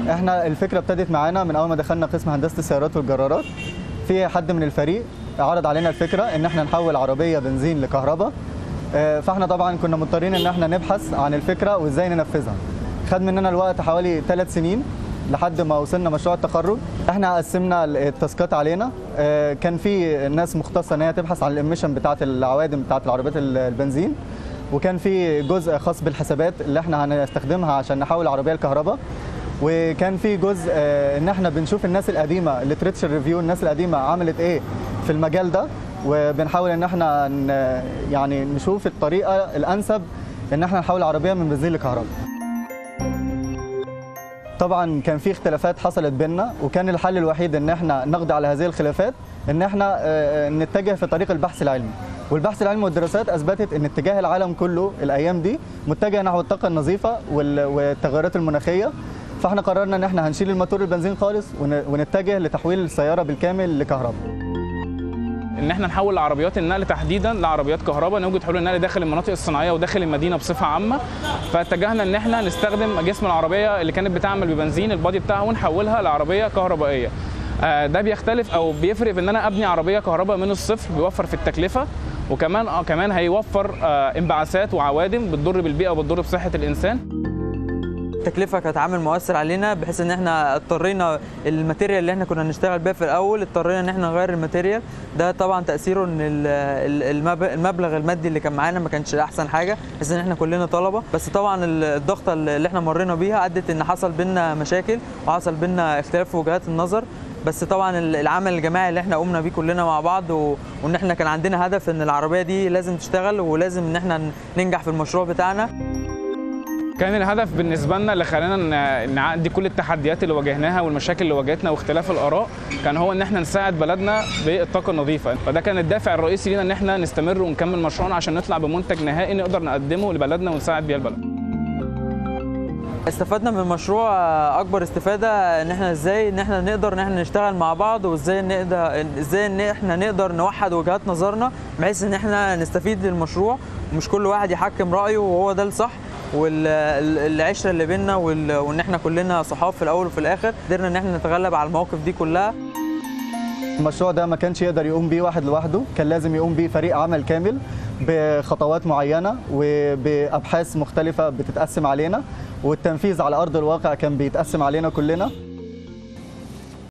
احنا الفكره ابتدت معانا من اول ما دخلنا قسم هندسه السيارات والجرارات في حد من الفريق عرض علينا الفكره ان احنا نحول عربيه بنزين لكهرباء آه، فاحنا طبعا كنا مضطرين ان احنا نبحث عن الفكره وازاي ننفذها خد مننا الوقت حوالي ثلاث سنين لحد ما وصلنا مشروع التخرج احنا قسمنا التاسكات علينا آه، كان في ناس مختصه ان هي تبحث عن الاميشن بتاعه العوادم بتاعه العربيات البنزين وكان في جزء خاص بالحسابات اللي احنا هنستخدمها عشان نحول العربيه لكهرباء وكان في جزء آه، ان احنا بنشوف الناس القديمه الليتريتشر ريفيو الناس القديمه عملت ايه في المجال ده وبنحاول ان احنا ن- يعني نشوف الطريقه الانسب ان احنا نحول العربيه من بنزين لكهرباء طبعا كان في اختلافات حصلت بيننا وكان الحل الوحيد ان احنا نقضي على هذه الخلافات ان احنا آه، نتجه في طريق البحث العلمي والبحث العلمي والدراسات اثبتت ان اتجاه العالم كله الايام دي متجه نحو الطاقه النظيفه وال- والتغيرات المناخيه فاحنا قررنا ان احنا هنشيل الموتور البنزين خالص ون- ونتجه لتحويل السياره بالكامل لكهرباء ان احنا نحول العربيات النقل تحديدا لعربيات كهرباء نوجد حلول النقل داخل المناطق الصناعيه وداخل المدينه بصفه عامه فاتجهنا ان احنا نستخدم جسم العربيه اللي كانت بتعمل ببنزين البادي بتاعها ونحولها لعربيه كهربائيه آه، ده بيختلف او بيفرق في ان انا ابني عربيه كهرباء من الصفر بيوفر في التكلفه وكمان اه كمان هيوفر آه، انبعاثات وعوادم بتضر بالبيئه وبتضر بصحه الانسان التكلفه كانت عامل مؤثر علينا بحيث ان احنا اضطرينا الماتيريال اللي احنا كنا نشتغل بيها في الاول اضطرينا ان احنا نغير الماتيريال ده طبعا تاثيره ان ال- ال- المب- المبلغ المادي اللي كان معانا ما كانش احسن حاجه بحيث ان احنا كلنا طلبه بس طبعا ال- الضغطه اللي احنا مرينا بيها ادت ان حصل بينا مشاكل وحصل بينا اختلاف في وجهات النظر بس طبعا ال- العمل الجماعي اللي احنا قمنا بيه كلنا مع بعض و... وان احنا كان عندنا هدف ان العربيه دي لازم تشتغل ولازم ان احنا ننجح في المشروع بتاعنا كان الهدف بالنسبه لنا اللي خلانا ن- نعدي كل التحديات اللي واجهناها والمشاكل اللي واجهتنا واختلاف الاراء كان هو ان احنا نساعد بلدنا بالطاقه النظيفه فده كان الدافع الرئيسي لينا ان احنا نستمر ونكمل مشروعنا عشان نطلع بمنتج نهائي نقدر نقدمه لبلدنا ونساعد بيه البلد استفدنا من المشروع اكبر استفاده ان احنا ازاي ان احنا نقدر ان احنا نشتغل مع بعض وازاي نقدر ازاي ان احنا نقدر نوحد وجهات نظرنا بحيث ان احنا نستفيد من المشروع ومش كل واحد يحكم رايه وهو ده الصح والعشره اللي بينا وال- وان احنا كلنا صحاب في الاول وفي الاخر قدرنا ان احنا نتغلب على المواقف دي كلها المشروع ده ما كانش يقدر يقوم بيه واحد لوحده كان لازم يقوم بيه فريق عمل كامل بخطوات معينة وبأبحاث مختلفة بتتقسم علينا والتنفيذ على أرض الواقع كان بيتقسم علينا كلنا